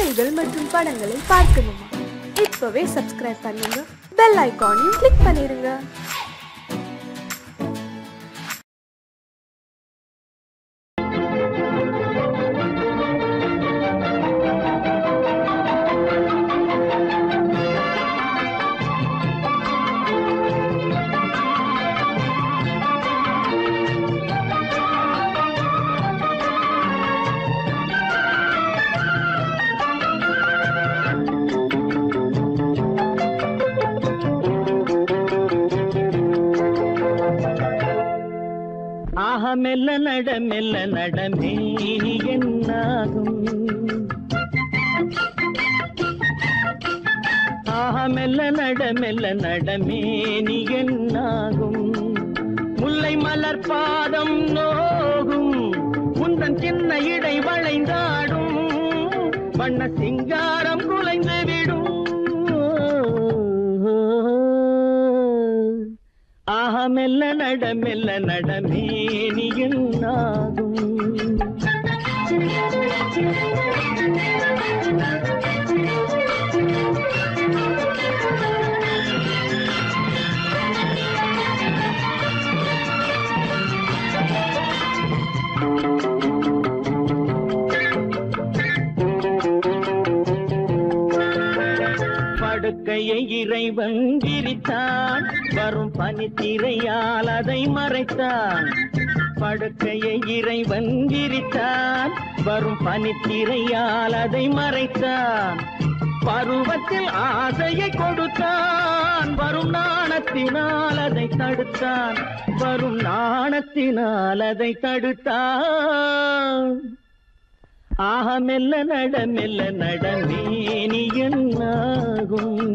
செய்திகள் மற்றும் படங்களை பார்க்கணுமா இப்பவே சப்ஸ்கிரைப் பண்ணுங்க பெல் ஐகானையும் கிளிக் பண்ணிருங்க ஆக மெல்ல நட மெல்ல நடமே இனி என்னாகும் ஆக மெல்ல நட மெல்ல நடமே நீ என்னாகும் முல்லை மலர் பாதம் நோகும் உந்தன் சின்ன இடை வளைந்தாடும் வண்ண சிங்காரம் குலைந்து விடும் ஆஹா மெல்ல நட மெல்ல நடமேனி என்னாகும் படுக்கையை இறைவன் விரித்தான் வரும் பனித்திரையால் அதை மறைத்தான் படுக்கையை இறைவன் விரித்தான் வரும் பனித்திரையால் அதை மறைத்தான் பருவத்தில் ஆசையை கொடுத்தான் வரும் நாணத்தினால் அதை தடுத்தான் வரும் நாணத்தினால் அதை தடுத்தான் ஆக மெல்ல நட மெல்ல நடமேனி என்னாகும்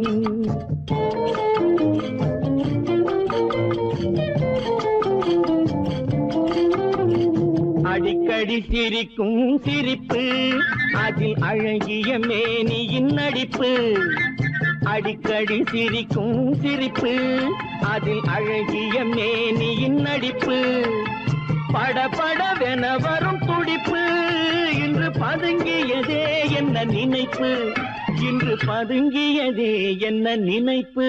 அடிக்கடி சிரிக்கும் சிரிப்பு அதில் அழகிய மேனியின் நடிப்பு அடிக்கடி சிரிக்கும் சிரிப்பு அதில் அழகிய மேனியின் நடிப்பு படபடவென வரும் துடிப்பு இன்று பதுங்கியதே என்ன நினைப்பு இன்று பதுங்கியதே என்ன நினைப்பு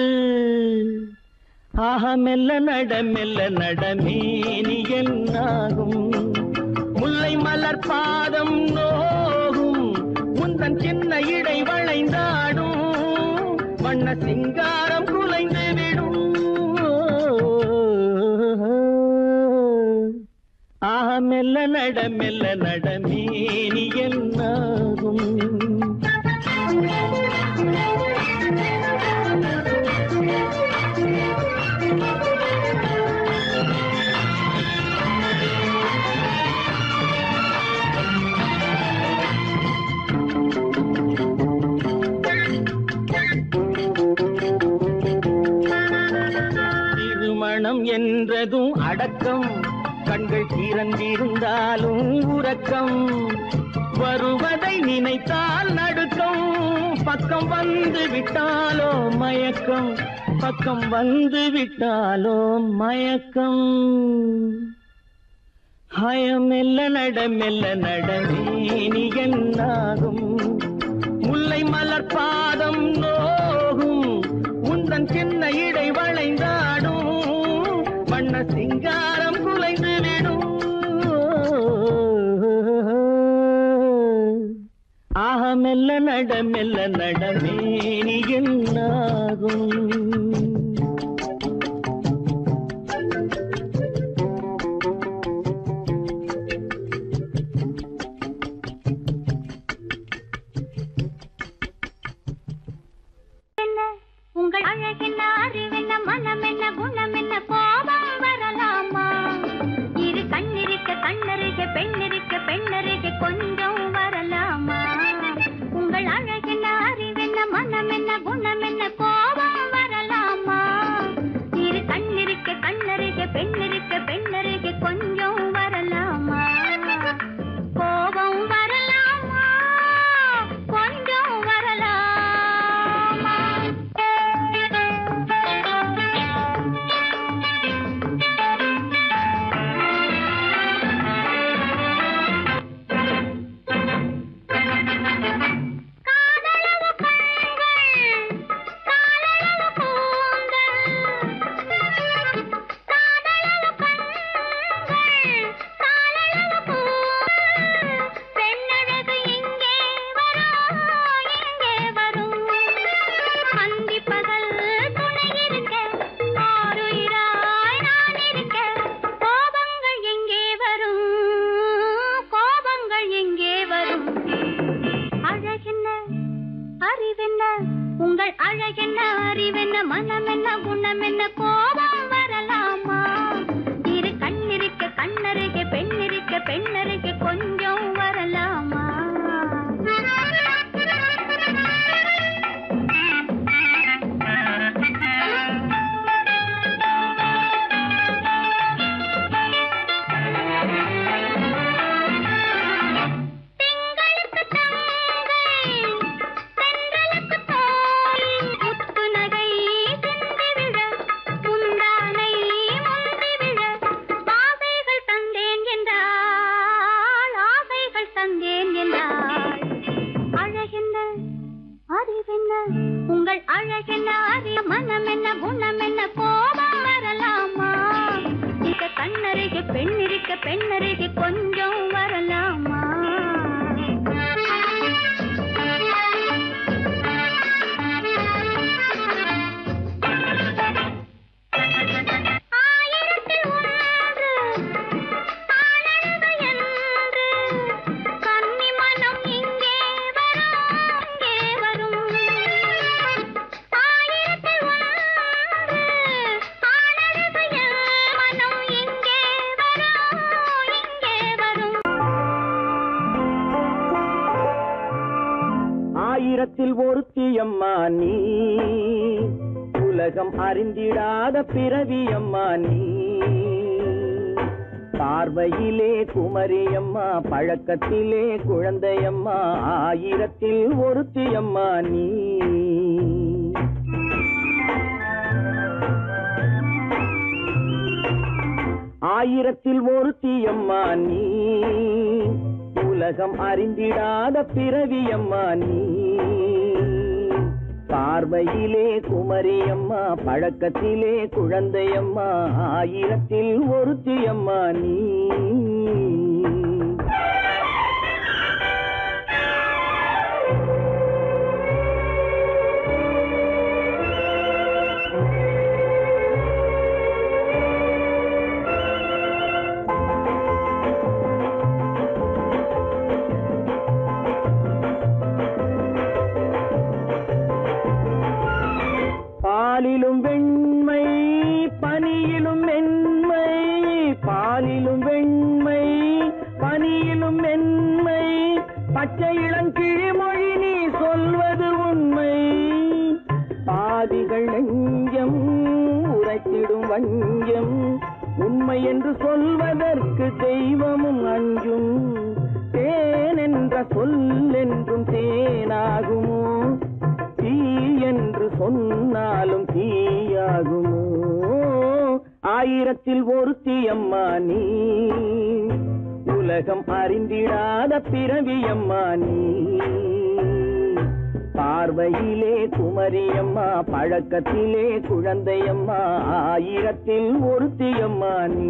ஆக மெல்ல நட மெல்ல நடமேனி என்னாகும் முல்லை மலர் பாதம் நோகும் உந்தன் சின்ன இடை வளைந்தாடும் வண்ண சிங்காரம் குலைந்து விடும் ஆக மெல்ல நட மெல்ல நடமேனி என்னாகும் திருமணம் என்றதும் அடக்கம் கண்கள் திறந்திருந்தாலும் உறக்கம் வருவதை நினைத்தால் நடுக்கம் பக்கம் வந்து விட்டாலோ மயக்கம் பக்கம் வந்து விட்டாலோ மயக்கம் ஹயம் மெல்ல நட மெல்ல நடமேனி என்னாகும் முல்லை மலர் பாதம் நோகும் உந்தன் சின்ன இடை வளைந்தாடும் வண்ண சிங்காரம் குலைந்து விடும் ஆக மெல்ல நட மெல்ல நடமேனி என்னாகும் என்ன உங்கள் அழகென்ன அறிவென்ன மனம் என்ன குணம் என்ன கோபம் வரலாமா இரு கண்ணிருக்க கண்ணருக பெண்ணிருக்க பெண்ணருக கொஞ்சம் வரலாமா உங்கள் அழகென்ன அறிவென்ன மனம் என்ன குணம் என்ன கோபம் வரலாமா அழகென்ன அறிவென்ன மனம் என்ன குணம் என்ன கோபம் வரலாமா இரு கண்ணிருக்க கண்ணருகே பெண்ணிருக்க பெண்ணருகே கொஞ்சம் வரலாமா திங்களுக்கு தங்கை தென்றலுக்கு தோல் முத்து நகை சிந்தி விழ முந்தானை முந்தி விழ ஆசைகள் தந்தேன் என்றாள் ஆசைகள் தந்தேன் என்றாள் அழகென்ன அறிவென்ன உங்கள் அழகென்ன அறிய மனம் என்ன குணம் என்ன கோபம் வரலாமா இந்த கண்ணருகே பெண்ணிருக்க பெண்ணருகே கொஞ்சம் வரலாமா ஆயிரத்தில் ஒன்று ஆனழகு என்று கன்னி மனம் இங்கே வரும் இங்கே வரும் ஆயிரத்தில் ஒன்று ஆனழகு என் மனம் இங்கே வரும் இங்கே வரும் ஆயிரத்தில் ஒருத்தியம்மா நீ உலகம் அறிந்திடாத பிறவியம்மா நீ பார்வையிலே குமரியம்மா பழக்கத்திலே குழந்தையம்மா ஆயிரத்தில் ஒருத்தியம்மா நீ ஆயிரத்தில் ஒருத்தியம்மா நீ உலகம் அறிந்திடாத பிறவியம்மா நீ பார்வையிலே குமரியம்மா பழக்கத்திலே குழந்தையம்மா ஆயிரத்தில் ஒருத்தியம்மா நீ பாலிலும் வெண்மை பனியிலும் மென்மை பாலிலும் வெண்மை பனியிலும் மென்மை பச்சை இளங்கிழிமொழி நீ சொல்வது உண்மை பாதிகள் நெஞ்சம் உரைத்திடும் வஞ்சம் உண்மை என்று சொல்வதற்கு தெய்வமும் அஞ்சும் தேன் என்ற சொல் என்றும் தேனாகுமோ தீ என்று சொன்னாலும் தீயாகுமோ ஆயிரத்தில் ஒருத்தியம்மா நீ உலகம் அறிந்திடாத பிறவியம்மா நீ பார்வையிலே குமரியம்மா பழக்கத்திலே குழந்தையம்மா ஆயிரத்தில் ஒருத்தியம்மா நீ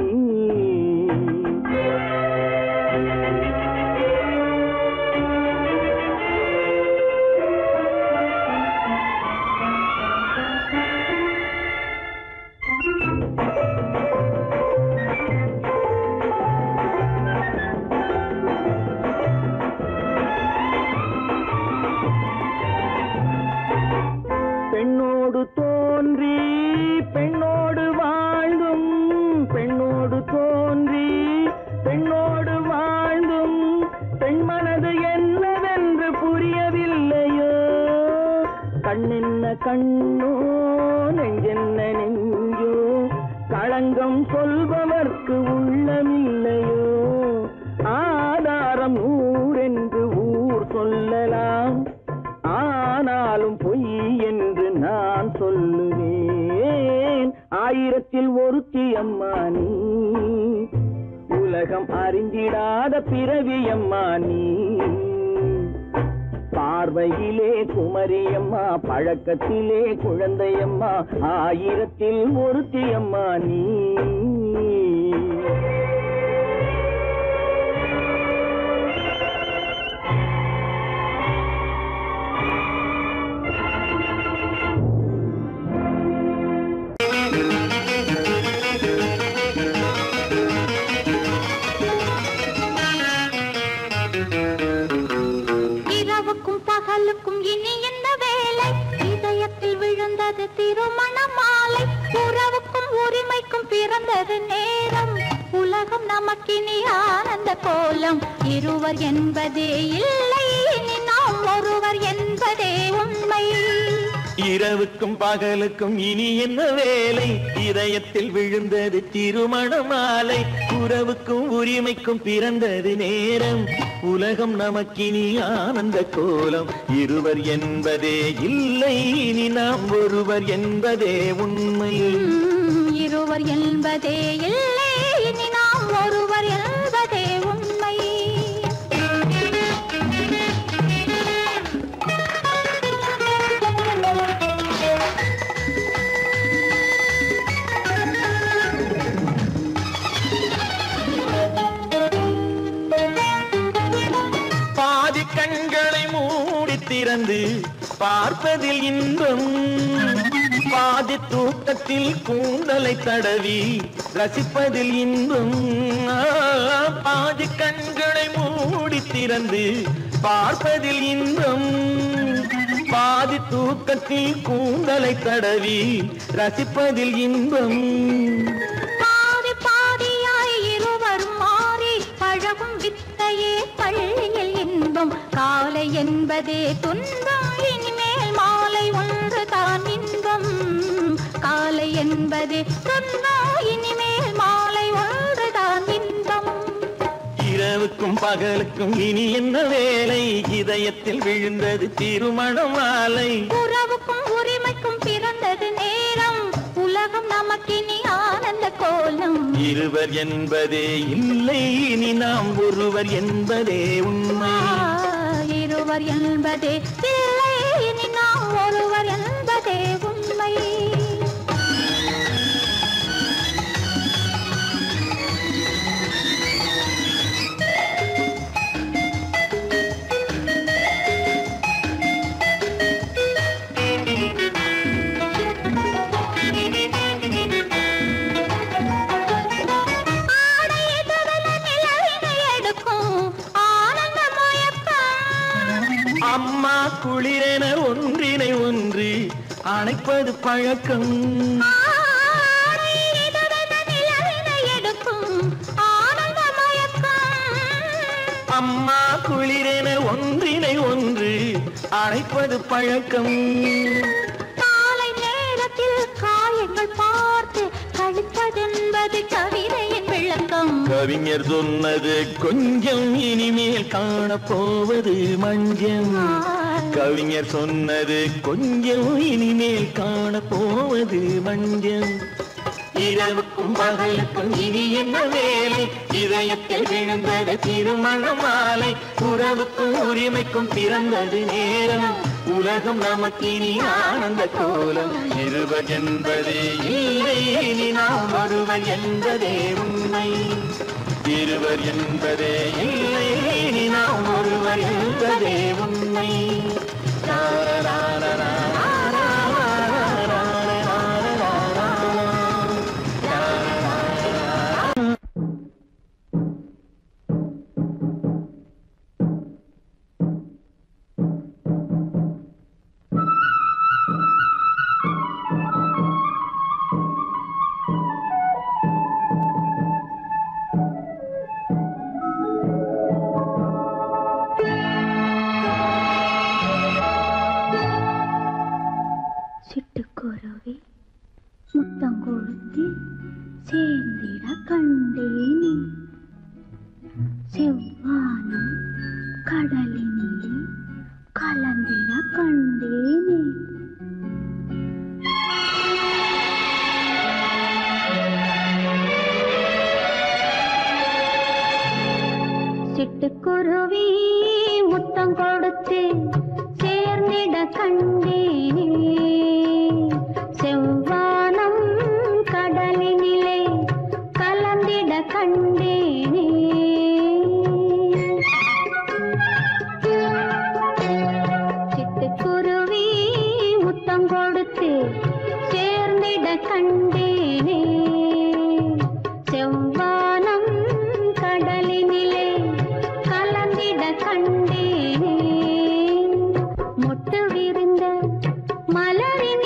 பெண்ணோடு தோன்றி பெண்ணோடு வாழ்ந்தும் பெண்ணோடு தோன்றி பெண்ணோடு வாழ்ந்தும் பெண் மனது என்னவென்று புரியவில்லையோ கண்ணென்ன கண்ணோ நெஞ்சென்ன நெஞ்சோ களங்கம் சொல்பவர்க்கு உள்ளமில்லையோ ஆதாரம் ஊரென்று ஊர் சொல்லலாம் ஆனாலும் பொய் என்று நான் சொல்லுவேன் ஆயிரத்தில் ஒருத்தி அம்மா நீ உலகம் அறிந்திடாத பிறவி அம்மா நீ பார்வையிலே குமரியம்மா பழக்கத்திலே குழந்தையம்மா ஆயிரத்தில் ஒருத்தி அம்மா நீ இரவுக்கும் பகலுக்கும் இனி என்ன வேலை இதய இதயத்தில் விழுந்தது திருமண மாலை உறவுக்கும் உரிமைக்கும் பிறந்தது நேரம் உலகம் நமக்கினி ஆனந்த கோலம் இருவர் என்பதே இல்லை இனி நாம் ஒருவர் என்பதே உண்மை இரவுக்கும் பகலுக்கும் இனி என்ன வேலை இதயத்தில் விழுந்தது திருமண மாலை உறவுக்கும் உரிமைக்கும் பிறந்தது நேரம் உலகம் நமக்கினி ஆனந்த கோலம் இருவர் என்பதே இல்லை இனி நாம் ஒருவர் என்பதே உண்மை உம், இருவர் என்பதே இல்லை இனி நாம் ஒருவர் என்பதே உண்மை பாதி கண்களை மூடி திறந்து பார்ப்பதில் இன்பம் பாதி தூக்கத்தில் கூந்தலை தடவி ரசிப்பதில் இன்பம் ஆ, பாதி கண்களை மூடி திறந்து பார்ப்பதில் இன்பம் பாதி தூக்கத்தில் கூந்தலை தடவி ரசிப்பதில் இன்பம் பாதி பாதியாய் இருவரும் மாறி பழகும் வித்தையே பள்ளியில் இன்பம் காலை என்பதே துன்பம் இனிமேல் மாலை ஒன்று தான் இன்பம் காலை என்பதே துன்பம் இனிமேல் மாலை ஒன்று தான் இன்பம் இரவுக்கும் பகலுக்கும் இனி என்ன வேலை இதயத்தில் விழுந்தது திருமண மாலை உறவுக்கும் உரிமைக்கும் பிறந்தது நேரம் உலகம் நமக்கினி ஆனந்த கோலம் இருவர் என்பதே இல்லை இனி நாம் ஒருவர் என்பதே உண்மை ஆ, இருவர் என்பதே இல்லை இனி நாம் ஒருவர் என்பதே உண்மை ஆடை எதிரில நிலவினை எடுக்கும் ஆனந்த மயக்கம் அம்மா குளிரென ஒன்றினை ஒன்று அணைப்பது பழக்கம் ஆடை எதிரில நிலவினை எடுக்கும் ஆனந்த மயக்கம் அம்மா குளிரென ஒன்றினை ஒன்று அணைப்பது பழக்கம் காலை நேரத்தில் காயங்கள் பார்த்து கழிப்பதென்பது கவிதையின் விளக்கம் கவிஞர் சொன்னது கொஞ்சம் இனிமேல் காணப்போவது மஞ்சம் கவிஞர் சொன்னது கொஞ்சம் இனிமேல் காணப்போவது மஞ்சம் இரவுக்கும் பகலுக்கும் இனி என்ன வேலை இதயத்தில் விழுந்தது திருமண மாலை உறவுக்கும் உரிமைக்கும் பிறந்தது நேரம் உலகம் நமக்கினி ஆனந்த கோலம் இருவர் என்பதே இல்லை இனி நாம் ஒருவர் என்பதே உண்மை இருவர் என்பதே இல்லை இனி நாம் ஒருவர் என்பதே உண்மை சிட்டுக்குருவி முத்தம் கொடுத்து சேர்ந்திட கண்டேனே செவ்வானம் கடலினிலே கலந்திட கண்டேனே சிட்டுக்குருவி முத்தம் கொடுத்து சேர்ந்திட கண்டேனே செவ்வானம் கடலினிலே கலந்திட கண்டேனே சிட்டுக்குருவி முத்தம் கொடுத்து சேர்ந்திட கண்டேனே செவ்வானம் கடலினிலே கலந்திட கண்டேனே மொட்டு விருந்த மலரின்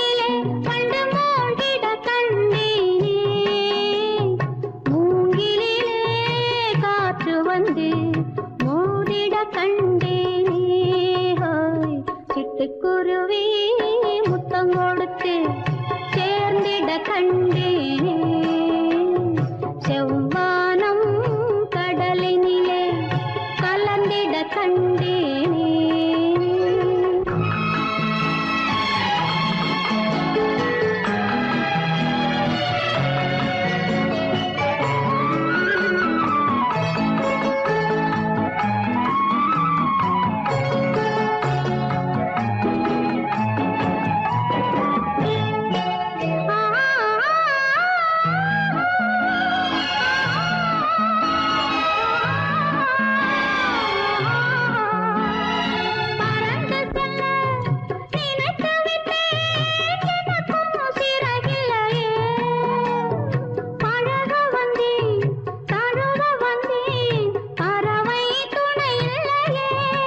சிட்டுக்குருவி முத்தம் கொடுத்து சேர்ந்திட கண்டேனே செவ்வானம் கடலினிலே கலந்திட கண்டேனே பறந்து செல்ல நினைத்து விட்டேன் எனக்கும் சிறகில்லையே பழக வந்தேன் தழுவ வந்தேன் பறவை துணை இல்லையே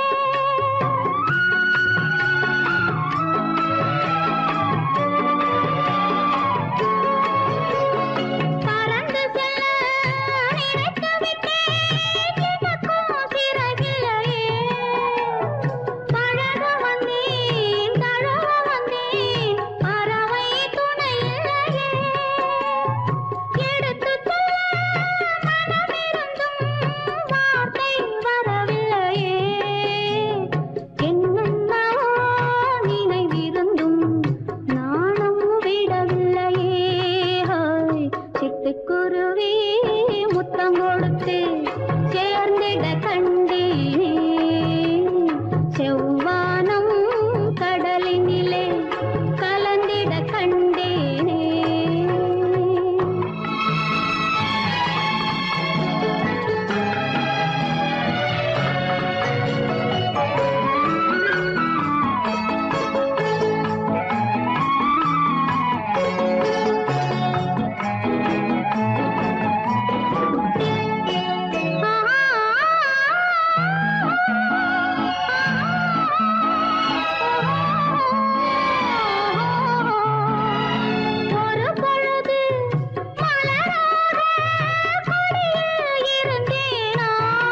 பறந்து செல்ல நினைத்து விட்டேன் எனக்கும் சிறகில்லையே பழக வந்தேன் தழுவ வந்தேன் பறவை துணை இல்லையே எடுத்துச் சொல்ல மனமிருந்தும் வார்த்தை வரவில்லையே என்னென்னவோ நினைவிருந்தும் நாணம் விடவில்லையே ஹாய் சிட்டுக்குருவி முத்தம் கொடுத்து சேர்ந்திட கண்டேனே செவ்வானம் கடலினிலே கலந்திட கண்டேனே ஒரு பொழுது மலராக கொடியில் இருந்தேனா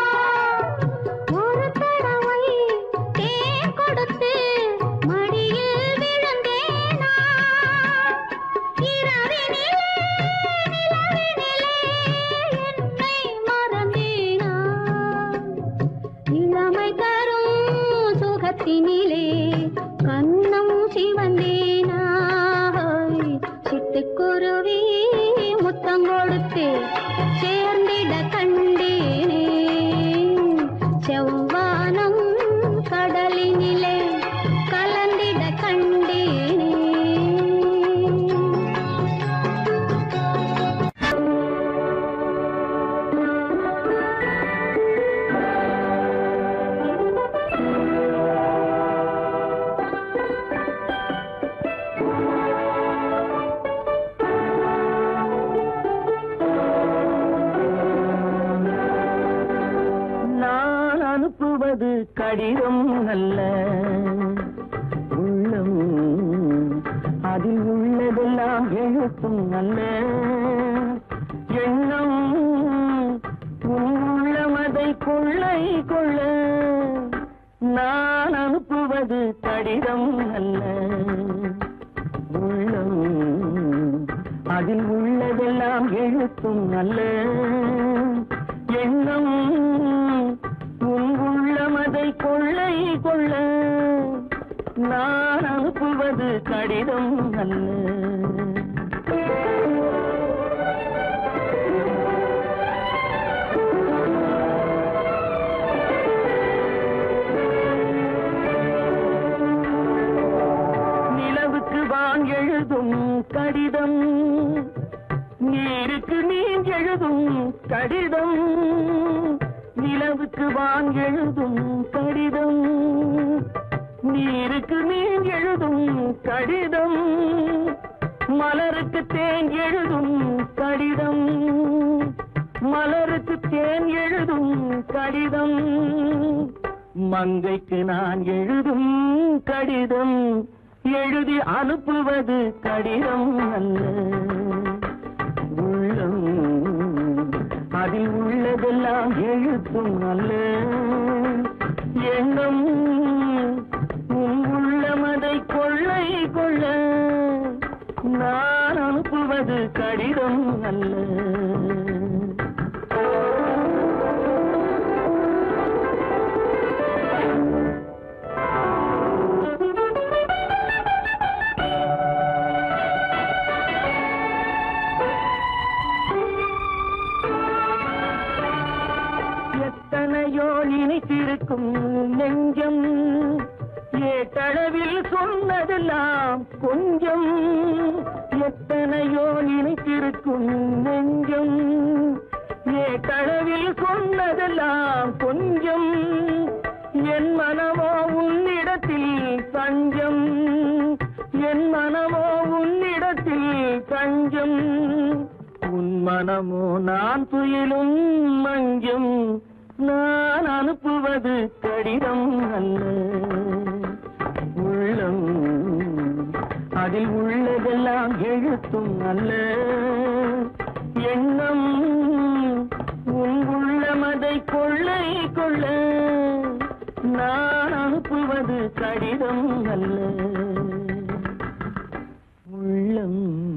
ஒரு தடவை தேன் கொடுத்து மடியில் விழுந்தேனா இரவினிலே நிலவினிலே என்னை மறந்தேனா இளமை தரும் சுகத்தினிலே கண்ணம் சிவந்தேனாய் சிட்டுக்குருவி முத்தம் கொடுத்து சேர்ந்திட கண்டேனே செவ்வானம் கடலினிலே கலந்திட கண்டேனே நான் அனுப்புவது கடிதம் அல்ல உள்ளம் அதில் உள்ளதெல்லாம் எழுத்தும் அல்ல எண்ணம் உன் உள்ளம் அதை கொள்ளை கொள்ள நான் அனுப்புவது கடிதம் அல்ல உள்ளம் அதில் உள்ளதெல்லாம் எழுத்தும் அல்ல எண்ணம் உன் உள்ளம் அதை கொள்ளை கொள்ள நான் அனுப்புவது கடிதம் அல்ல நிலவுக்கு வான் எழுதும் கடிதம் நீருக்கு நீர் எழுதும் கடிதம் நிலவுக்கு வான் எழுதும் கடிதம் நீருக்கு நீர் எழுதும் கடிதம் மலருக்கு தேன் எழுதும் கடிதம் மலருக்கு தேன் எழுதும் கடிதம் மங்கைக்கு நான் எழுதும் கடிதம் எழுதி அனுப்புவது கடிதம் அல்ல உள்ளம் அதில் உள்ளதெல்லாம் எழுத்தும் அல்ல எண்ணம் உன் உள்ளம் அனுப்புவது கடிதம் அல்ல எத்தனையோ நினைத்திருக்கும் நெஞ்சம் ஏட்டளவில் சொன்னதெல்லாம் கொஞ்சம் எத்தனையோ நினைத்திருக்கும் நெஞ்சம் ஏட்டளவில் சொன்னதெல்லாம் கொஞ்சம் என் மனமோ உன்னிடத்தில் தஞ்சம் என் மனமோ உன்னிடத்தில் தஞ்சம் உன் மனமோ நான் துயிலும் மஞ்சம் நான் அனுப்புவது கடிதம் அல்ல உள்ளம் அதில் உள்ளதெல்லாம் எழுத்தும் அல்ல எண்ணம் உன் உள்ளமதை கொள்ளை கொள்ள நான் அனுப்புவது கடிதம் அல்ல உள்ளம்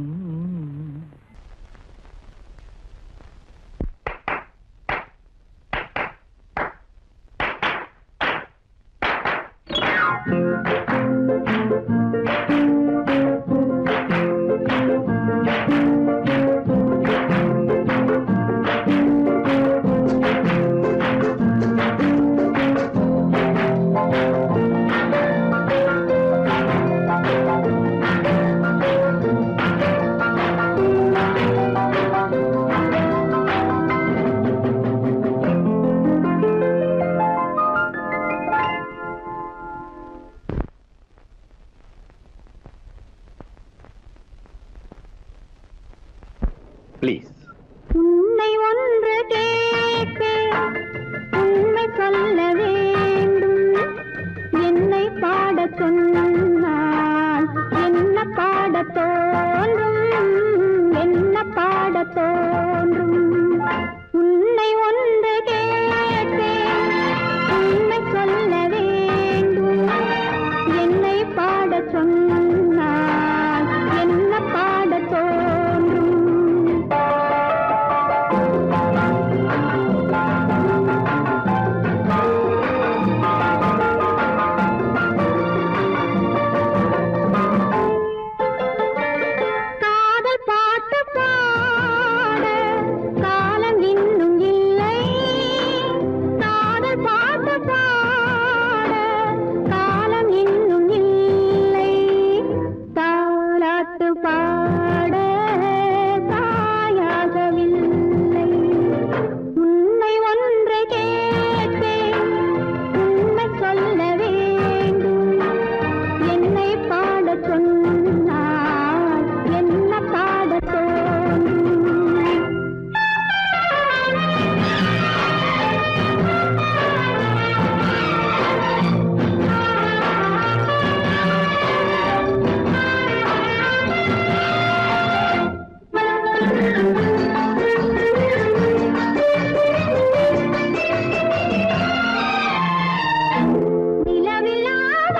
ப்ளீஸ் உன்னை ஒன்று கேட்பேன் உண்மை சொல்ல வேண்டும் என்னை பாடச் சொன்னால் என்ன பாடத் தோன்றும் என்ன பாடத் தோன்றும் உன்னை ஒன்று கேட்பேன் உண்மை சொல்ல வேண்டும் என்னை பாடச் சொன்னால் என்ன பாடத் தோன்றும் காதல் பாட்டு பாட காலம் இன்னும் இல்லை காதல் பாட்டு பாட காலம் இன்னும் இல்லை தாலாட்டு பாட தாயாகவில்லை உன்னை ஒன்று கேட்பேன் உண்மை சொல்ல வேண்டும் என்னை பாடச் சொன்னால் என்ன பாடத் தோன்றும் நிலவில்லாத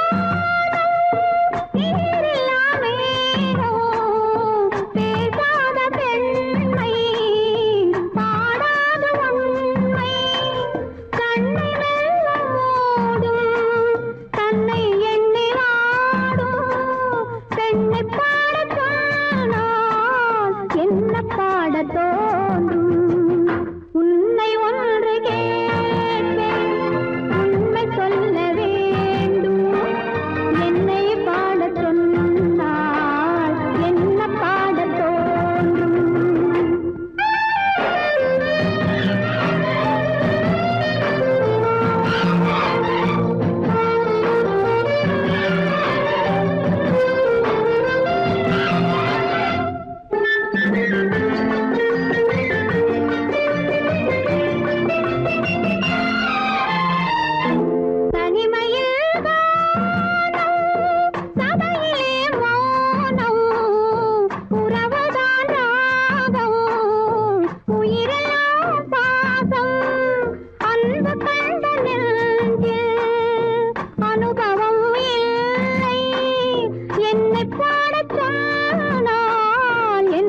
நீரில்லாமேனோ பேசாத பெண்மை பாடாத உண்மை கண்ணை மெல்ல மூடும் தன்னை எண்ணி வாடும் பெண்ணை பாடச் சொன்னால் என்ன பாடத் தோன்றும் உன்னை ஒன்று கேட்பேன் உண்மை சொல்ல வேண்டும் என்னை பாடச் சொன்னால் என்ன பாடத் தோன்றும் தனிமையில் வானம், சபையிலே மௌனம், உறவுதான் ராகம், உயிரெல்லாம் பாசம், அன்பு கண்ட நெஞ்சில் அனுபவம் இல்லை என்னை பாடச் சொன்னால்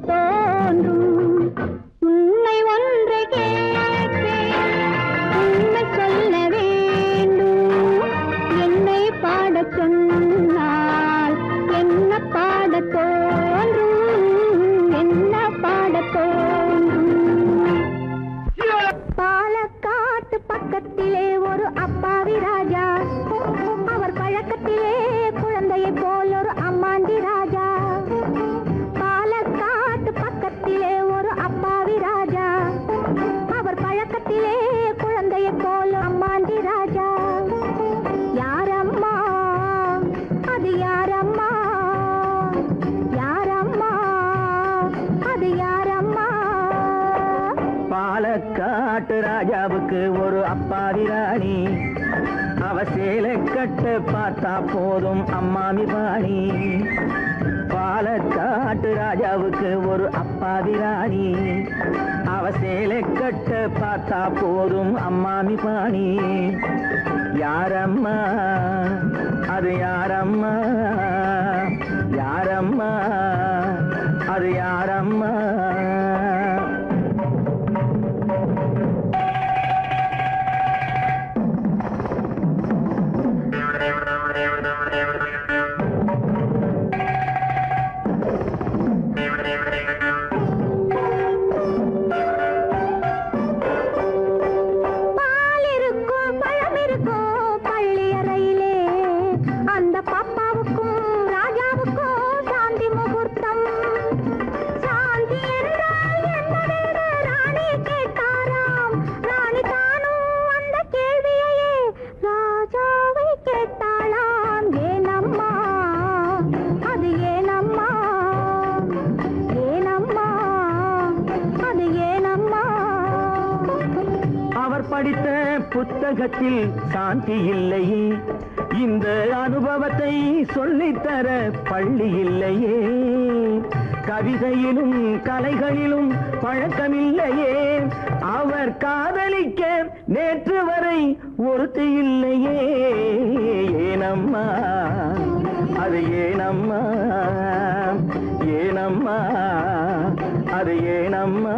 தோன்றும் உன்னை ஒன்றை கேட்பேன் உண்மை சொல்ல வேண்டும் என்னை பாடச் சொன்னால் என்ன பாடத் தோன்றும் என்ன பாடத் தோன்றும் பாலக்காட்டு பக்கத்திலே ஒரு அப்பாவி ராஜா அவர் பழக்கத்திலே குழந்தையை போல் ஒரு அம்மாண்டி ராஜா பாலக்காட்டு பக்கத்திலே ஒரு அப்பாவி ராஜா அவர் பழக்கத்திலே குழந்தையை போல் அம்மாண்டி ராஜா யாரம்மா அது யாரம்மா யாரம்மா அது யாரம்மா பாலக்காட்டு ராஜாவுக்கு ஒரு அப்பாவி ராணி அவ சேலை கட்ட பார்த்தா போதும் அம்மாமி பாணி பாலக்காட்டு ராஜாவுக்கு ஒரு அப்பாவி ராணி அவ சேலை கட்ட பார்த்தா போதும் அம்மாமி பாணி யாரம்மா அது யாரம்மா யாரம்மா அது யாரம்மா பால் இருக்கும் பழம் இருக்கும் பள்ளி அறையிலே அந்த பாப்பாவுக்கும் ராஜாவுக்கும் சாந்தி முகூர்த்தம் சாந்தி என்றால் என்னவென்று ராணி கேட்டாராம் ராணி தானும் அந்த கேள்வியையே ராஜாவை கேட்டாளாம் ஏனம்மா அது ஏனம்மா ஏனம்மா அது ஏனம்மா அவர் படித்த புத்தகத்தில் சாந்தி இல்லையே இந்த அனுபவத்தை சொல்லித்தர பள்ளி இல்லையே கவிதையிலும் கலைகளிலும் பழக்கமில்லையே அவர் காதலிக்க நேற்று வரை ஒருத்தி இல்லையே ஏனம்மா அது ஏனம்மா ஏனம்மா அது ஏனம்மா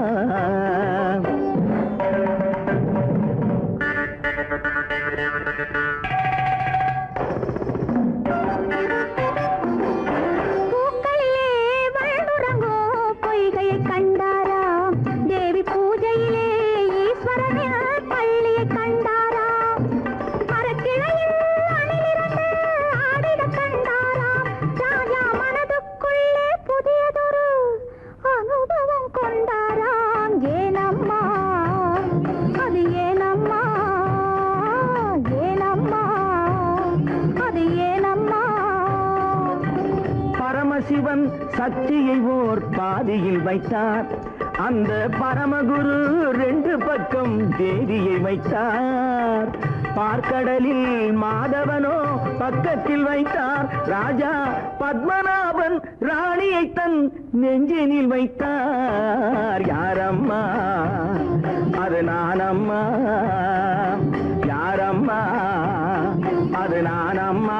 பூக்களிலே வள்ளுறங்கும் பொய்கையை கண்டாராம் தேவி பூஜையிலே ஈஸ்வரனின் பள்ளியை கண்டாராம் மரக்கிளையில் அணிலிரண்டு ஆடிடக் கண்டாராம் ராஜா மனதுக்குள்ளே புதியதொரு அனுபவம் கொண்டாராம் ஏனம்மா அது ஏனம்மா ஏனம்மா அது ஏனம்மா பரமசிவன் சக்தியை ஓர் பாதியில் வைத்தார் அந்த பரமகுரு ரெண்டு பக்கம் தேவியை வைத்தார் பார்க்கடலில் மாதவனோ பக்கத்தில் வைத்தார் ராஜா பத்மநாபன் ராணியை தன் நெஞ்சினில் வைத்தார் யாரம்மா அது நானம்மா யாரம்மா அது நானம்மா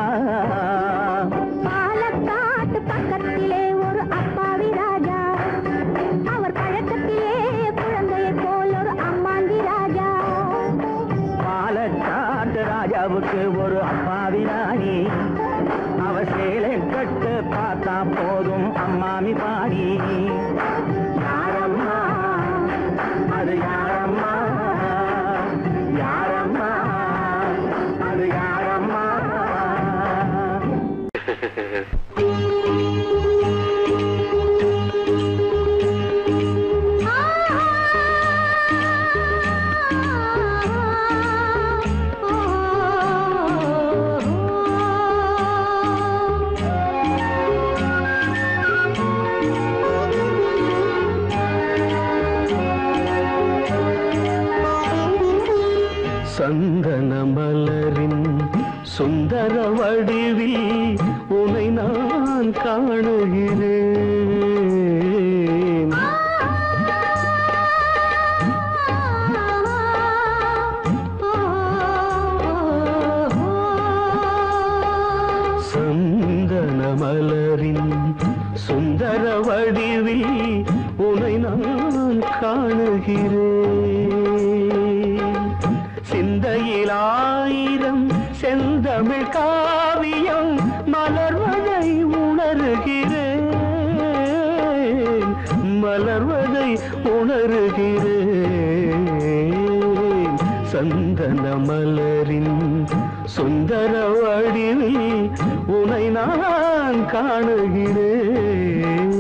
பாலக்காட்டு பக்கத்திலே ஒரு அப்பாவி ராஜா அவர் பழக்கத்திலே குழந்தையை போல் ஒரு அம்மாண்டி ராஜா பாலக்காட்டு ராஜாவுக்கு ஒரு அப்பாவி ராணி அவ சேலை கட்டு பார்த்தா போதும் அம்மாமி பாடி யாரம்மா அது யாரம்மா யாரம்மா அது யாரம்மா சந்தன மலரின் சுந்தர வடிவில் உனை நான் காணுகிறேன் சந்தன மலரின் சுந்தர வடிவில் உனை நான் காணுகிறேன் சிந்தையில் ஆயிரம் செந்தமிழ் காவியம் மலர்வதை உணர்கிறேன் மலர்வதை உணர்கிறேன் சந்தன மலரின் சுந்தர வடிவில் உனை நான் காணுகிறேன்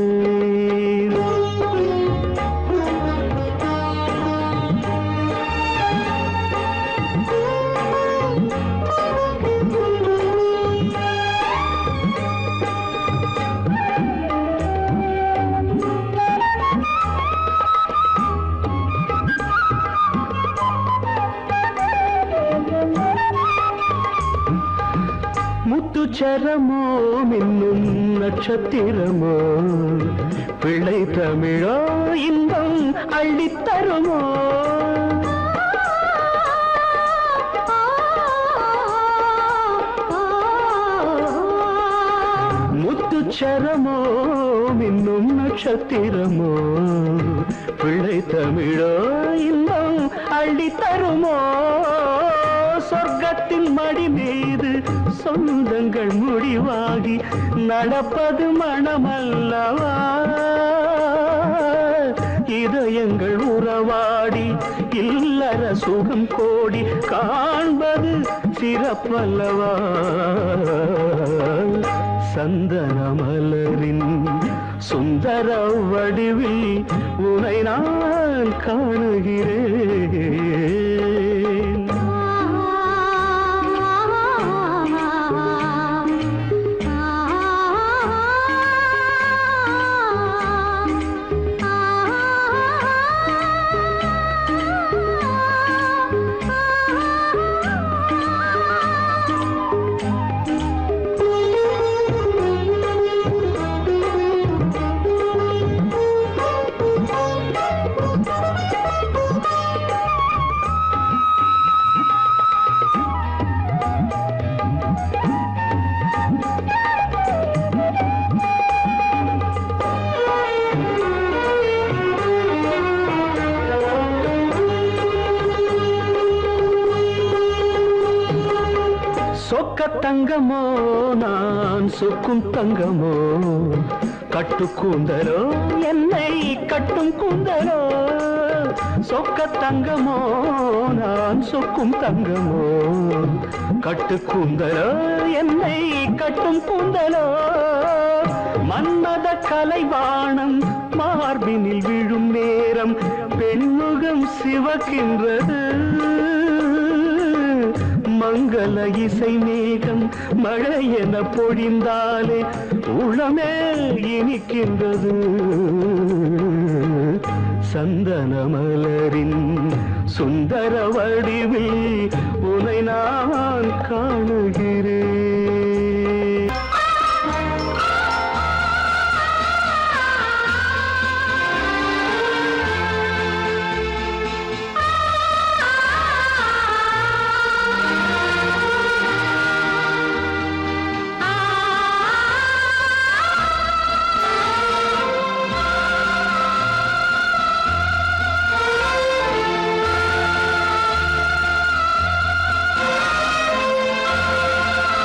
முத்துச்சரமோ மின்னும் நட்சத்திரமோ பிள்ளை தமிழோ இன்பம் அள்ளித்தருமோ முத்துச்சரமோ மின்னும் நட்சத்திரமோ பிள்ளை தமிழோ இன்பம் அள்ளித்தருமோ சொர்க்கத்தின் மடி மீது சொந்தங்கள் முடிவாகி நடப்பது மனமல்லவா இதயங்கள் உறவாடி இல்லற சுகம் கோடி காண்பது சிறப்பல்லவா சந்தன மலரின் சுந்தர வடிவில் உனை நான் காணுகிறேன் சொக்க தங்கமோ நான் சொக்கும் தங்கமோ கட்டு கூந்தலோ என்னை கட்டும் கூந்தலோ சொக்க தங்கமோ நான் சொக்கும் தங்கமோ கட்டு கூந்தலோ என்னை கட்டும் கூந்தலோ மன்மத கலைவாணம் மார்பினில் விழும் நேரம் பெண்முகம் சிவக்கின்றது மங்கள இசை மேகம் மழை என பொழிந்தாலே உளமே இனிக்கின்றது சந்தன மலரின் சுந்தர வடிவில் உனை நான் காணுகிறேன் ஆ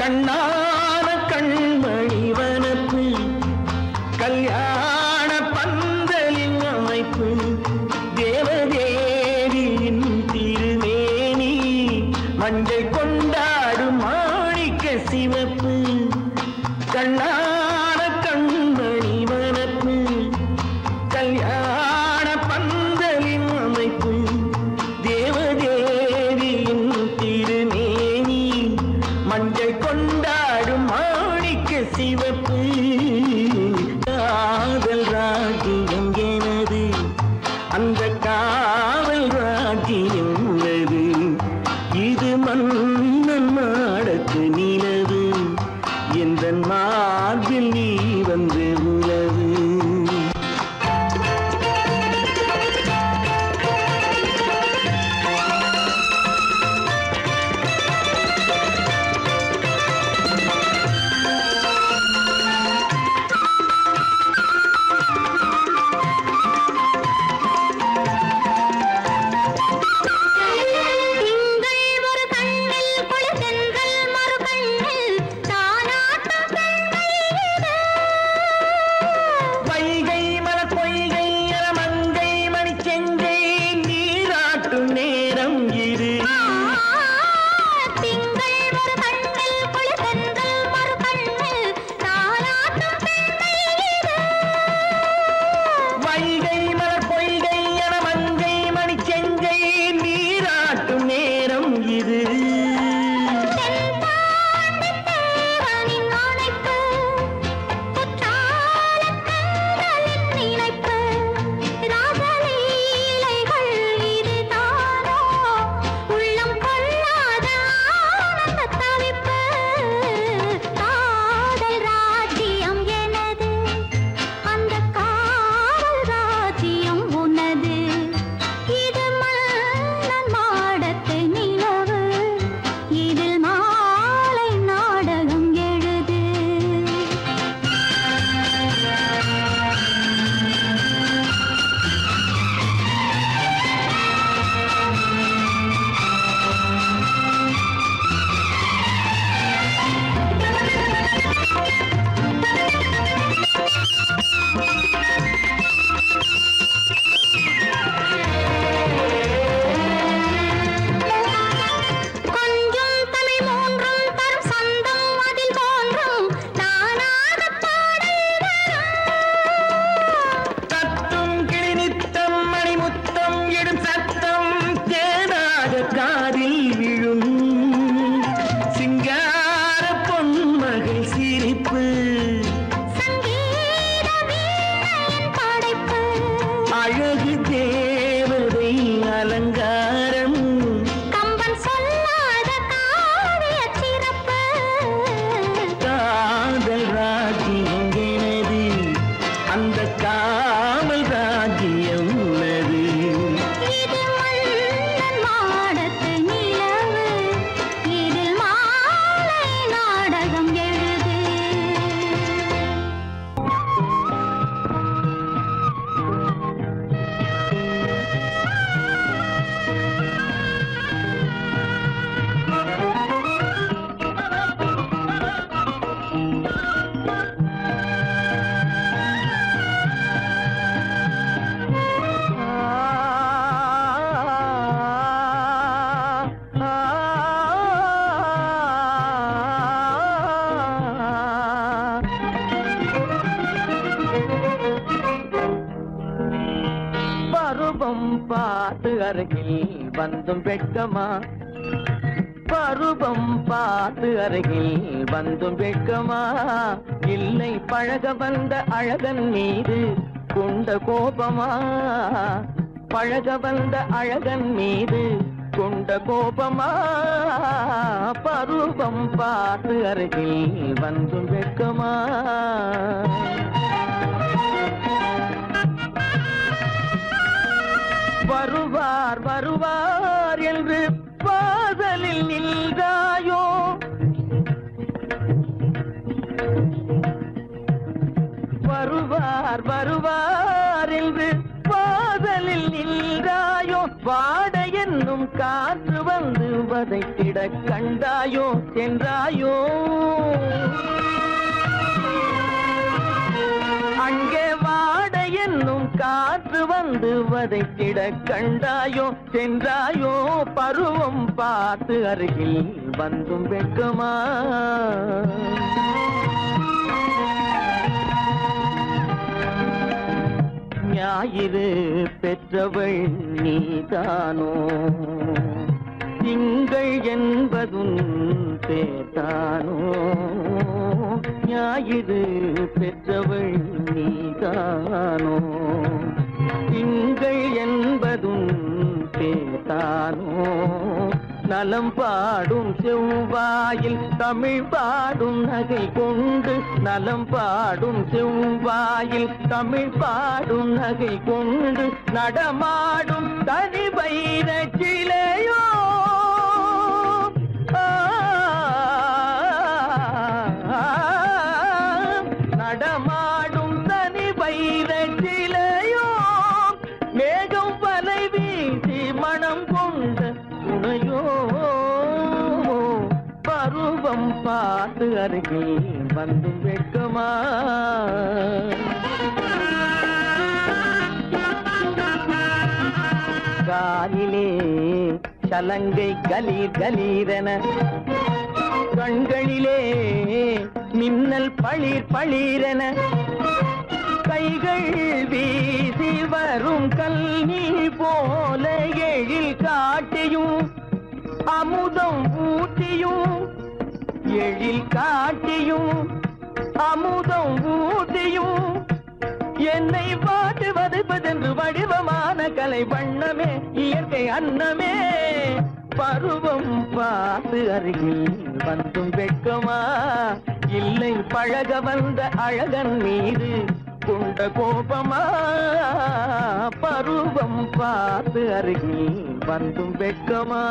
கண்ணான கண்மணி வனப்பு கல்யாண பந்தலின் அமைப்பு தேவதேவியின் திருமேனி மஞ்சள் கொண்டாடும் மாணிக்க சிவப்பு கண்ணான கண்மணி வனப்பு கல்யாண பந்தலின் அமைப்பு தேவதேவியின் திருமேனி மஞ்சள் கொண்டாடும் மாணிக்க சிவப்பு காதல் ராஜ்யம் எனது அந்த காவல் ராஜ்யம் உள்ளது இது மன்னன் நாடத்து நிலவு எந்த மார்பில் நீ வந்து உலவு திங்கள் ஒரு கண்ணில் குளிர்தென்றல் மறு கண்ணில் தானாட்டம் பெண்கள் இது. வைகை மலர் பொய்கை என மங்கை மணி செங்கை நீராட்டும் நேரம் இது திங்கள் ஒரு கண்ணில் குளிர்தென்றல் மறு கண்ணில் தானாட்டம் பெண்கள் இது. வைகை மலர் பொய்கை என மங்கை மணி செங்கை நீராட்டும் நேரம் இது தென்பாண்டித் தேவனின் ஆணைக்கு குற்றாலக் கண்களின் நினைப்பு ராசலீலைகள் இதுதானோ உள்ளம் கொள்ளாத ஆனந்தத் தவிப்பு காதல் ராஜ்யம் எனது அந்த காவல் ராஜ்யம் உனது இது மன்னன் மாடத்து நிலவு இதில் மாலை நாடகம் எழுது கொஞ்சம் தமிழ் மூன்றும் தரும் சந்தம் அதில் தோன்றும் நானாக பாடல் வரும் தத்தும் கிளி நித்தம் மணிமுத்தம் இடும் சத்தம் தேனாக காதில் விழும் சிங்கார பொன்மகள் சிரிப்பு சங்கீத வீணையின் படைப்பு அழகு தேவதை அலங்காரம் கம்பன் சொல்லாத காவிய சிறப்பு காதல் ராஜ்யம் எனது அந்த காவல் ராஜ்யம் உள்ளது இது மன்னன் மாடத்து நிலவு இதில் மாலை நாடகம் எழுது பருவம் பார்த்து அருகில் வந்தும் வெட்கமா பருவம் பார்த்து அருகில் வந்தும் வெட்கமா இல்லை பழக வந்த அழகன் மீது கொண்ட கோபமா பழக வந்த அழகன் மீது கொண்ட கோபமா பருவம் பார்த்து அருகில் வந்தும் வெட்கமா வருவார் வருவார் என்று பாதலில் நின்றாயோ வருவார் வருவார் என்று பாதலில் நின்றாயோ வாட என்னும் காற்று வந்து வதைத்திட கண்டாயோ சென்றாயோ அங்கே வாட என்னும் காற்று வந்து வதைத்திட கண்டாயோ சென்றாயோ பருவம் பார்த்து அருகில் வந்தும் வெட்கமா ஞாயிறு பெற்றவள் நீதானோ திங்கள் என்பதும் பேத்தானோ ஞாயிறு பெற்றவள் நீதானோ திங்கள் என்பதும் பேத்தானோ நலம் பாடும் செவ்வாயில் தமிழ் பாடும் நகை கொண்டு நலம் பாடும் செவ்வாயில் தமிழ் பாடும் நகை கொண்டு நடமாடும் தனி வைர சிலையோ ஆ, நடமாடும் தனி வைர சிலையோ மேகம் வலை வீசி மனம் கொண்ட துணையோ பருவம் பார்த்து அருகில் வந்து வெட்கமா காலிலே சலங்கை கலீர் கலீரென கண்களிலே மின்னல் பளிர் பளிரென கைகள் வீசி வரும் கல்வி போல எழில் காட்டியும் அமுதம் ஊட்டியும் எழில் காட்டியும் அமுதம் ஊட்டியும் என்னை பாட்டு வதைப்பதென்று வடிவமான கலை வண்ணமே இயற்கை அன்னமே பருவம் பார்த்து அருகில் வந்தும் வெட்கமா இல்லை பழக வந்த அழகன் மீது கொண்ட கோபமா பருவம் பார்த்து அருகில் வந்தும் வெட்கமா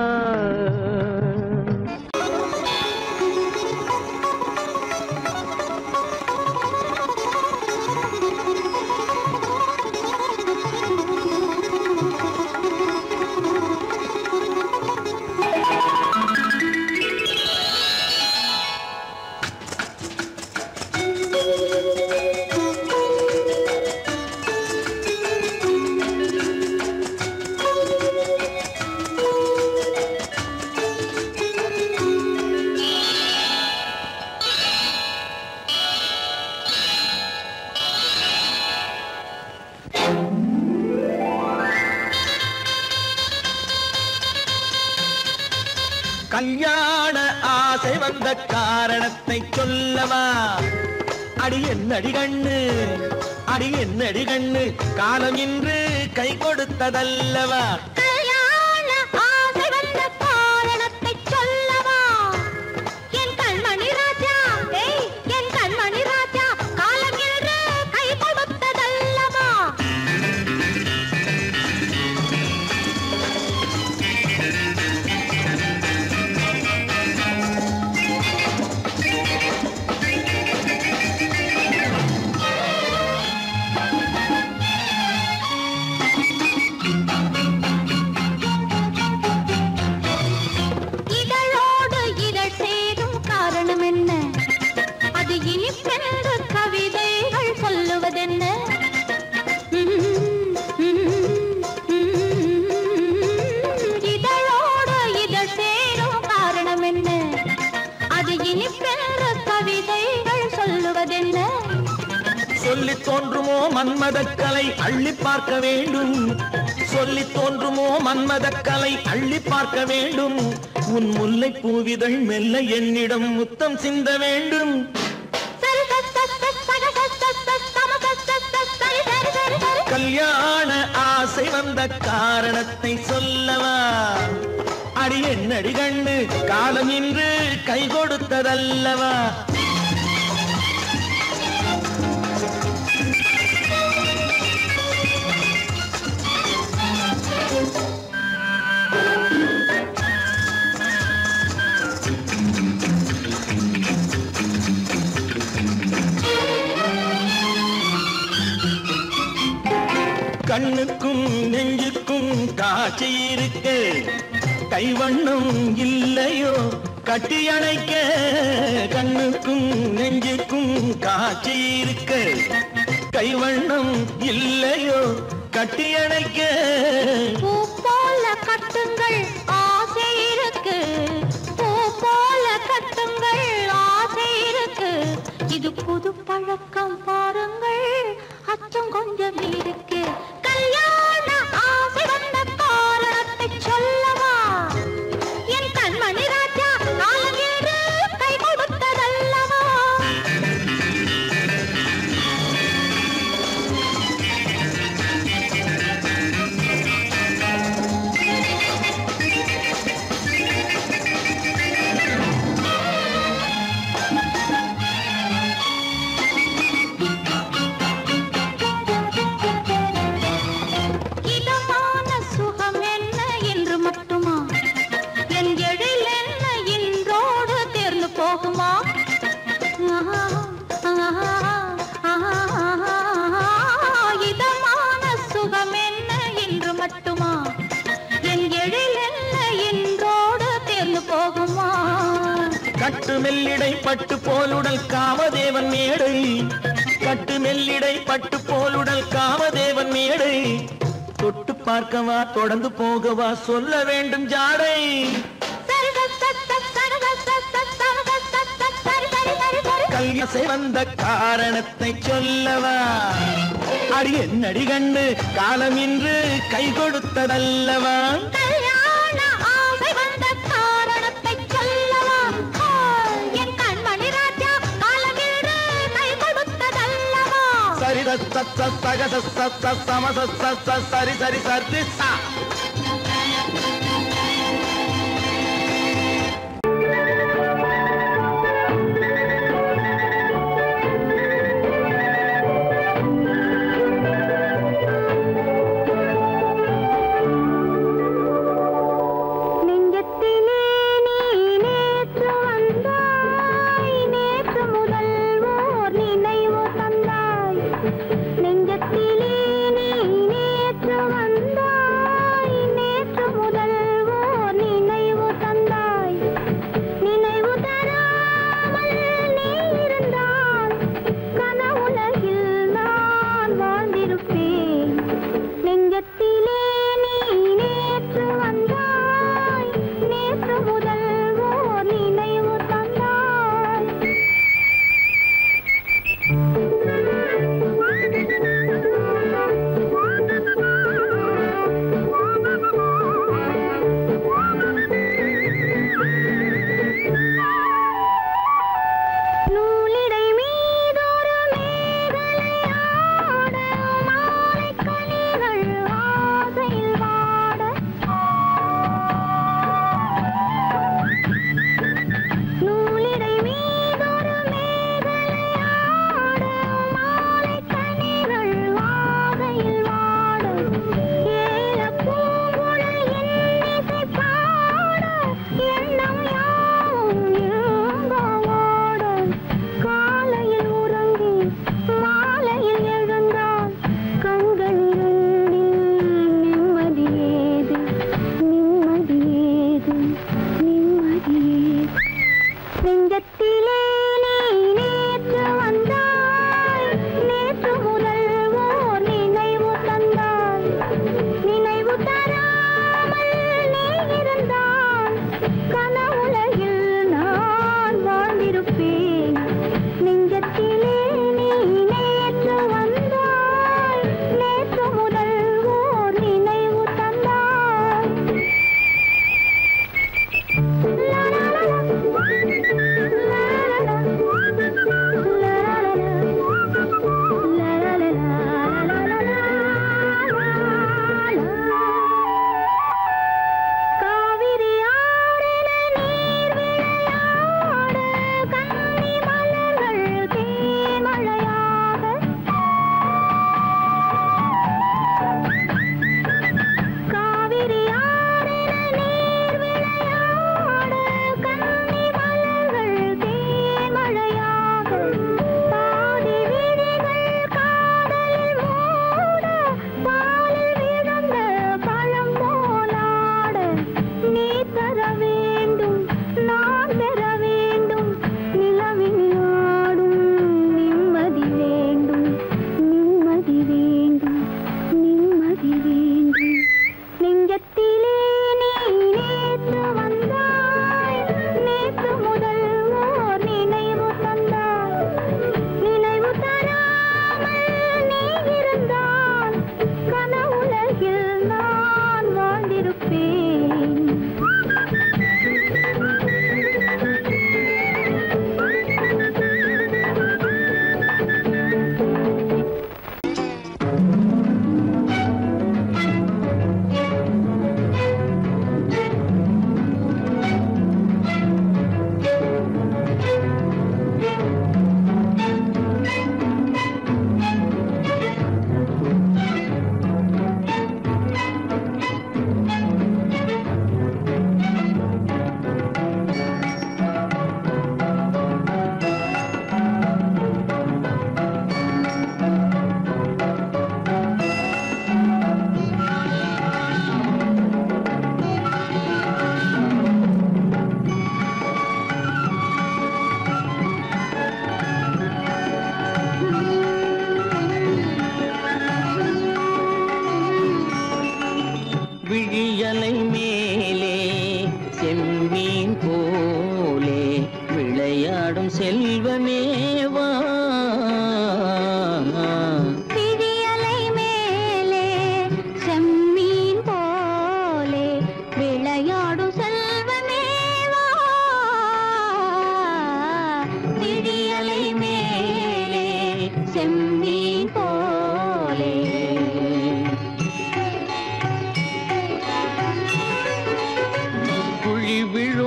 கல்யாண ஆசை வந்த காரணத்தை சொல்லவா அடி என்னடி கண்ணு அடி என்னடி கண்ணு காலம் இன்று கை கொடுத்ததல்லவா கல்யாண ஆசை வந்த காரணத்தை சொல்லவா என் கண்மணி ராஜா ஏய் என் கண்மணி ராஜா காலம் என்று கை கொடுத்ததல்லவா இதழோடு இதழ் சேரும் காரணம் என்ன அது இனிப்பென்று கவிதைகள் சொல்லுவதென்ன இதழோடு இதழ் சேரும் காரணம் என்ன அது இனிப்பென்று கவிதைகள் சொல்லுவதென்ன சொல்லி தோன்றுமோ மன்மதக்கலை அள்ளி பார்க்க வேண்டும் சொல்லி தோன்றுமோ மன்மதக்கலை அள்ளி பார்க்க வேண்டும் உன் முல்லை பூவிதழ் மெல்ல என்னிடம் முத்தம் சிந்த வேண்டும் சரி சரி சரி சரி சரி சரி சரி சம சரி சரி சரி சரி சரி சரி கல்யாண ஆசை வந்த காரணத்தை சொல்லவா அடி என்னடி கண்ணு காலம் இன்று கை கொடுத்ததல்லவா கண்ணுக்கும் நெஞ்சுக்கும் காட்சி இருக்கு கைவண்ணம் இல்லையோ கட்டி அணைக்க கண்ணுக்கும் நெஞ்சுக்கும் காட்சி இருக்க கைவண்ணம் இல்லையோ கட்டி அணைக்க பூ போல கட்டுங்கள் ஆசை இருக்கு பூ போல கட்டுங்கள் ஆசை இருக்கு இது புது பழக்கம் பாருங்கள் அச்சம் கொஞ்சம் இருக்கு கல்யாண ஆசை வந்த காரணத்தை சொல்லவா என் கண்மணி ராஜா நாலங்கேடு கை கொடுத்ததல்லவா இதமான சுகம் என்ன என்று மட்டுமா என் எழில் என்ன இன்றோடு தேர்ந்து போகுமா ஆஹா, ஆஹா, ஆஹா, இதமான சுகம் என்ன என்று மட்டுமா என் எழில் என்ன இன்றோடு தேர்ந்து போகுமா கட்டு மெல்லிடை பட்டு போலுடல் காமதேவன் மேடை கட்டு மெல்லிடை பட்டு போலுடல் காமதேவன் மேடை தொட்டு பார்க்கவா தொடர்ந்து போகவா சொல்ல வேண்டும் ஜாடை சரி சரி சரி சரி சரி சரி சரி சரி சரி சரி சரி கல்யாசை வந்த காரணத்தை சொல்லவா அடி என்னடி கண்டு காலம் இன்று கை கொடுத்ததல்லவா கல்யாண ஆசை வந்த காரணத்தை சொல்லவா ஆ, என் கண்மணி ராஜா காலமேடு கை கொடுத்ததல்லவா சரி சத்த சக சத்த சம சத்த சரி சரி சரி சா நெஞ்சத்திலே நீ நேற்று வந்தாய் நேற்று முதல் ஓர் நினைவு தந்தாய் நெஞ்சத்திலே நீ நேற்று வந்தாய்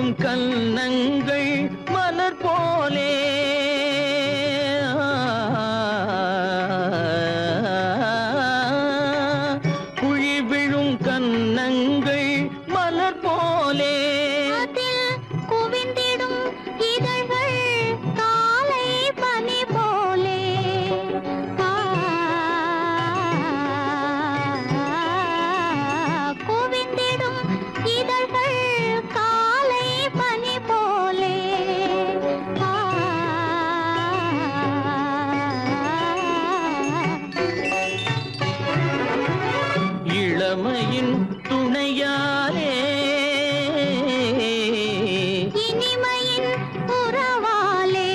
விழும் கன்னங்கள் மலர் போலே குழி விழும் கன்னங்கள் மலர் போலே அதில் குவிந்திடும் இதழ்கள் காலை பனி போலே ஆ, குவிந்திடும் இதழ்கள் காலை பனி போலே ஆ, இளமையின் துணையாலே இனிமையின் உறவாலே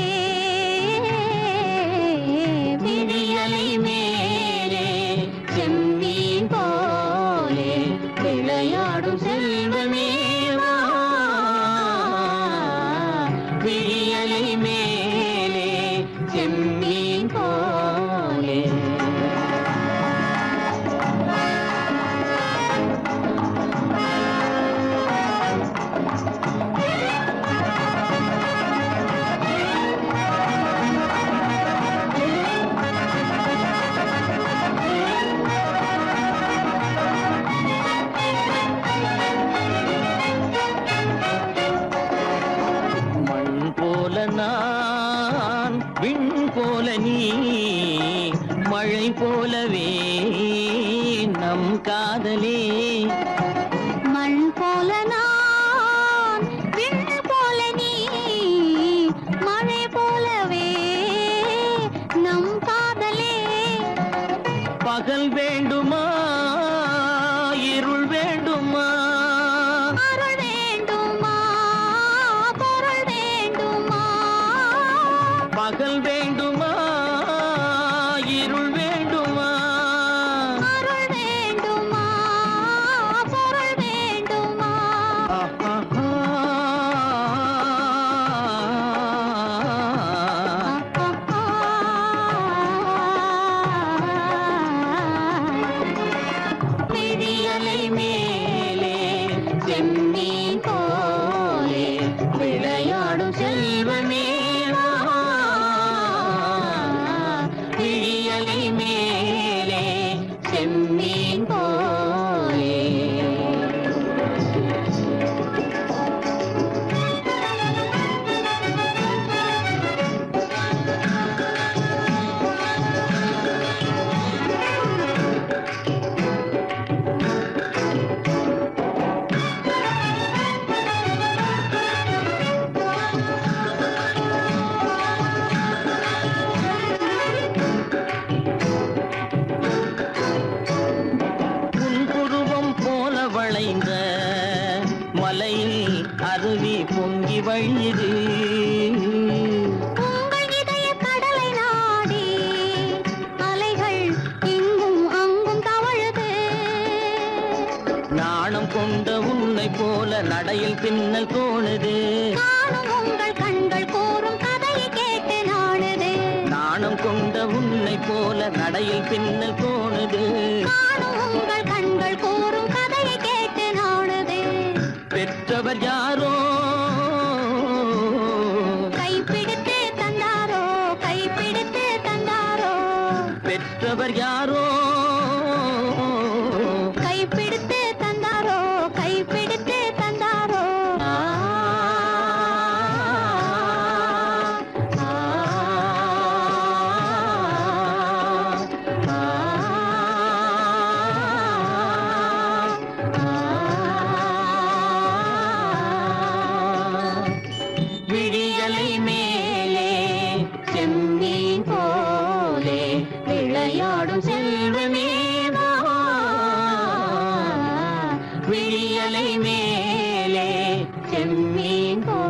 விடியலை மேலே செம்மீன் போலே விளையாடும் செல்வமேவா விழியலை மேலே செம்மீன் போலே மண் போல நான் விண் போல நீ மழை போலவே நம் காதலே மண் போல நான் விண் போல நீ மழை போலவே நம் காதலே பகல் வேண்டுமா இருள் வேண்டுமா அருள் வேண்டுமா பொருள் வேண்டுமா பகல் வேண்டுமா இருள் வேண்டுமா அருள் வேண்டுமா பொருள் வேண்டுமா விழியலை மேலே செம்மீன் போலே விளையாடும் செல்வமே விழியலை மேலே செம்மீன் போலே புன்புருவம் போல வளைந்த மலையில் அருவி பொங்கி வழியுது உங்கள் இதய கடலை நாடி அலைகள் இங்கும் அங்கும் தவழுது நாணம் கொண்ட உன்னை போல நடையில் பின்னல் தோணுது காணும் உங்கள் கண்கள் கூறும் கதையை கேட்டு நாடுது நாணம் கொண்ட உன்னை போல நடையில் பின்னல் தோணுது காணும் உங்கள் கண்கள் கூறும் கதையை கேட்டு நாடுது பெற்றவர் யாரோ கைப்பிடித்து தந்தாரோ கைப்பிடித்து தந்தாரோ பெற்றவர் யாரோ கைப்பிடித்து தந்தாரோ கைப்பிடித்து தந்தாரோ ஆ, ஆ, ஆ, ஆ. விழியலை மேலே செம்மீன் போலே விளையாடும் செல்வமேவா விழியலை மேலே செம்மீன் போலே